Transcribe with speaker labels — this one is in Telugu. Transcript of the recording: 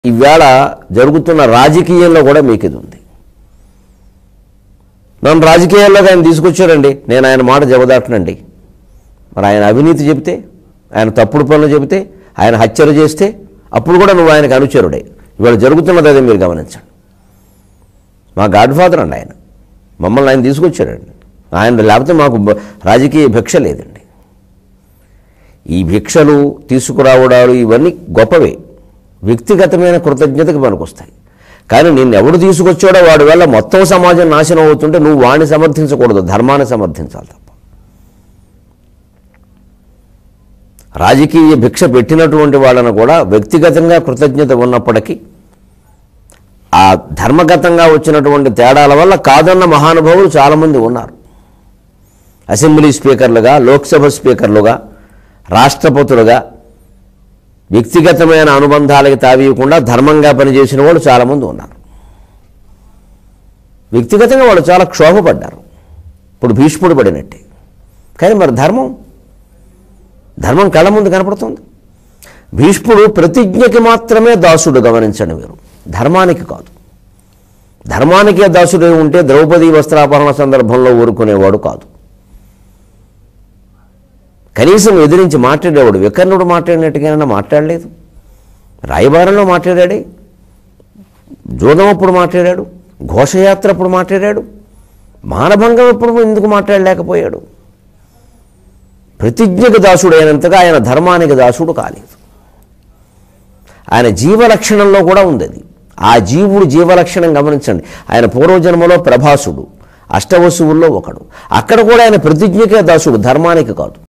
Speaker 1: ఈవేళ జరుగుతున్న రాజకీయంలో కూడా మీకు ఇది ఉంది నన్ను రాజకీయాల్లోకి ఆయన తీసుకొచ్చారండి నేను ఆయన మాట జవదాటనండి మరి ఆయన అవినీతి చెబితే ఆయన తప్పుడు పనులు చెబితే ఆయన హత్యలు చేస్తే అప్పుడు కూడా నువ్వు ఆయనకు అనుచరుడే ఇవాళ జరుగుతున్నది అదే మీరు గమనించండి మా గాడ్ ఫాదర్ అండి ఆయన మమ్మల్ని ఆయన తీసుకొచ్చారండి ఆయన లేకపోతే మాకు బ- రాజకీయ భిక్ష లేదండి ఈ భిక్షలు తీసుకురావడాలు ఇవన్నీ గొప్పవే వ్యక్తిగతమైన కృతజ్ఞతకు పనికొస్తాయి కానీ నిన్ను ఎవడు తీసుకొచ్చాడో వాడి వల్ల మొత్తం సమాజం నాశనం అవుతుంటే నువ్వు వాడిని సమర్థించకూడదు ధర్మాన్ని సమర్థించాలి తప్ప రాజకీయ భిక్ష పెట్టినటువంటి వాళ్ళను కూడా వ్యక్తిగతంగా కృతజ్ఞత ఉన్నప్పటికీ ఆ ధర్మగతంగా వచ్చినటువంటి తేడాల వల్ల కాదన్న మహానుభావులు చాలామంది ఉన్నారు అసెంబ్లీ స్పీకర్లుగా లోక్సభ స్పీకర్లుగా రాష్ట్రపతులుగా వ్యక్తిగతమైన అనుబంధాలకి తావీయకుండా ధర్మంగా పనిచేసిన వాళ్ళు చాలామంది ఉన్నారు వ్యక్తిగతంగా వాళ్ళు చాలా క్షోభపడ్డారు ఇప్పుడు భీష్ముడు పడినట్టే కానీ మరి ధర్మం ధర్మం కళ్ళ ముందు కనపడుతుంది భీష్ముడు ప్రతిజ్ఞకి మాత్రమే దాసుడు గమనించండి మీరు ధర్మానికి కాదు ధర్మానికే దాసుడే ఉంటే ద్రౌపది వస్త్రాపహరణ సందర్భంలో ఊరుకునేవాడు కాదు కనీసం ఎదిరించి మాట్లాడేవాడు వికర్ణుడు మాట్లాడినట్టుగా మాట్లాడలేదు రాయబారంలో మాట్లాడాడే జూదం అప్పుడు మాట్లాడాడు ఘోషయాత్ర అప్పుడు మాట్లాడాడు మానభంగం ఎప్పుడు ఎందుకు మాట్లాడలేకపోయాడు ప్రతిజ్ఞకు దాసుడు అయినంతగా ఆయన ధర్మానికి దాసుడు కాలేదు ఆయన జీవలక్షణంలో కూడా ఉంది అది ఆ జీవుడు జీవలక్షణం గమనించండి ఆయన పూర్వజన్మలో ప్రభాసుడు అష్టవసువుల్లో ఒకడు అక్కడ కూడా ఆయన ప్రతిజ్ఞకే దాసుడు ధర్మానికి కాదు